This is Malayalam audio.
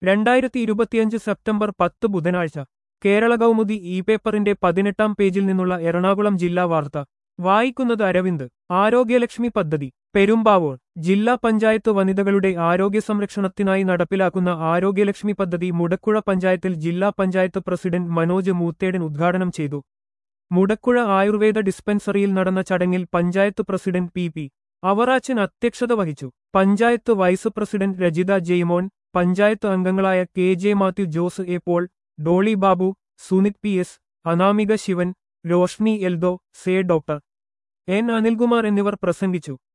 രണ്ടായിരത്തി ഇരുപത്തിയഞ്ച് സെപ്റ്റംബർ പത്ത് ബുധനാഴ്ച കേരള കൗമുദി ഇ പേപ്പറിന്റെ പതിനെട്ടാം പേജിൽ നിന്നുള്ള എറണാകുളം ജില്ലാ വാർത്ത വായിക്കുന്നത് അരവിന്ദ് ആരോഗ്യലക്ഷ്മി പദ്ധതി പെരുമ്പാവൂർ ജില്ലാ പഞ്ചായത്ത് വനിതകളുടെ ആരോഗ്യ സംരക്ഷണത്തിനായി നടപ്പിലാക്കുന്ന ആരോഗ്യലക്ഷ്മി പദ്ധതി മുടക്കുഴ പഞ്ചായത്തിൽ ജില്ലാ പഞ്ചായത്ത് പ്രസിഡന്റ് മനോജ് മൂത്തേടൻ ഉദ്ഘാടനം ചെയ്തു മുടക്കുഴ ആയുർവേദ ഡിസ്പെൻസറിയിൽ നടന്ന ചടങ്ങിൽ panchayat president P P Avarachan അധ്യക്ഷത വഹിച്ചു പഞ്ചായത്ത് വൈസ് പ്രസിഡന്റ് രജിത ജെയ്മോൻ പഞ്ചായത്ത് അംഗങ്ങളായ K J Mathew Jose A Paul Dolly Babu Sunith P S Anamika Sivan Roshni Eldho സേ ഡോക്ടർ എൻ അനിൽകുമാർ എന്നിവർ പ്രസംഗിച്ചു